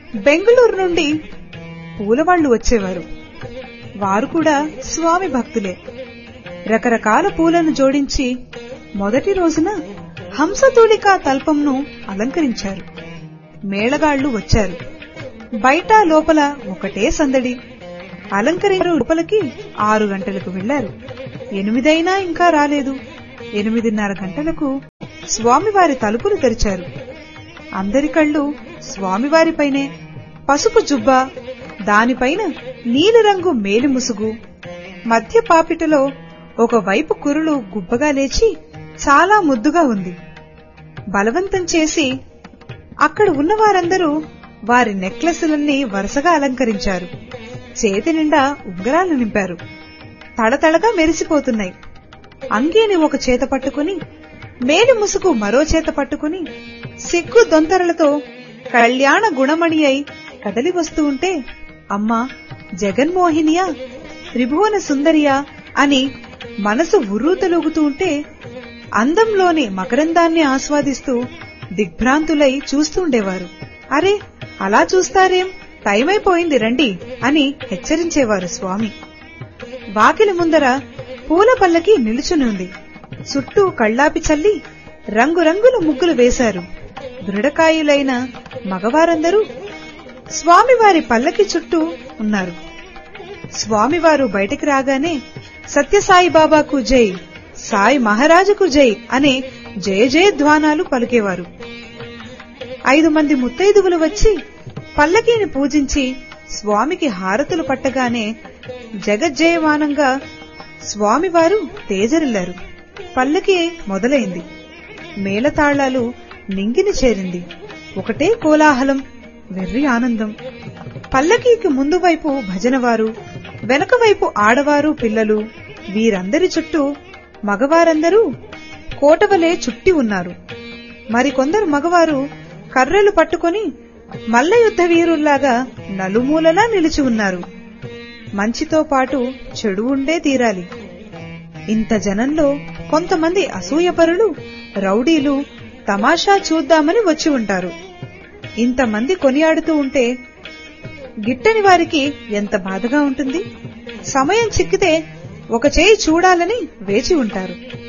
బెంగళూరు నుండి పూలవాళ్లు వచ్చేవారు వారు కూడా స్వామి భక్తులే రకరకాల పూలను జోడించి మొదటి రోజున హంసతూలికా తల్పంను అలంకరించారు మేళగాళ్లు వచ్చారు బయట లోపల ఒకటే సందడి అలంకరించారు లోపలికి ఆరు గంటలకు వెళ్లారు ఎనిమిదైనా ఇంకా రాలేదు ఎనిమిదిన్నర గంటలకు స్వామివారి తలుపులు తెరిచారు అందరి కళ్ళు స్వామివారిపైనే పసుపు జుబ్బా దానిపైన నీలిరంగు మేలి ముసుగు మధ్య పాపిటలో ఒకవైపు కురులు గుబ్బగా లేచి చాలా ముద్దుగా ఉంది బలవంతం చేసి అక్కడ ఉన్న వారందరూ వారి నెక్లెస్లన్నీ వరుసగా అలంకరించారు చేతి నిండా ఉంగరాలు నింపారు తడతడగా మెరిసిపోతున్నాయి అంగీని ఒక చేత పట్టుకుని మేలి ముసుగు మరో చేత పట్టుకుని సిగ్గు దొంతరలతో కళ్యాణ గుణమణి అయి కదలి వస్తూ ఉంటే అమ్మా జగన్మోహినియా త్రిభువన సుందరియా అని మనసు ఉర్రూతలూగుతూ ఉంటే అందంలోని మకరందాన్ని ఆస్వాదిస్తూ దిగ్భ్రాంతులై చూస్తుండేవారు అరే అలా చూస్తారేం టైమైపోయింది రండి అని హెచ్చరించేవారు స్వామి వాకిలి ముందర పూల పల్లకి నిలుచుని ఉంది చుట్టూ కళ్ళాపి చల్లి రంగురంగుల ముగ్గులు వేశారు దృఢకాయులైన మగవారందరూ స్వామివారి పల్లకి చుట్టూ ఉన్నారు స్వామివారు బయటికి రాగానే సత్యసాయి బాబాకు జై సాయి మహారాజుకు జై అనే జయ జయధ్వానాలు పలికేవారు ఐదు మంది ముత్తైదువులు వచ్చి పల్లకీని పూజించి స్వామికి హారతులు పట్టగానే జగజ్జయమానంగా స్వామివారు తేజరిల్లారు పల్లకి మొదలైంది మేళతాళాలు నింగిని చేరింది ఒకటే కోలాహలం వెర్రి ఆనందం పల్లకీకి ముందు వైపు భజనవారు వెనక వైపు ఆడవారు పిల్లలు వీరందరి చుట్టూ మగవారందరూ కోటవలే చుట్టి ఉన్నారు మరికొందరు మగవారు కర్రలు పట్టుకొని మల్ల యుద్ధ వీరుల్లాగా నలుమూలలా నిలిచి ఉన్నారు మంచితో పాటు చెడు ఉండే తీరాలి ఇంత జనంలో కొంతమంది అసూయపరులు రౌడీలు తమాషా చూద్దామని వచ్చి ఉంటారు ఇంతమంది కొనియాడుతూ ఉంటే గిట్టని వారికి ఎంత బాధగా ఉంటుంది సమయం చిక్కితే ఒక చేయి చూడాలని వేచి ఉంటారు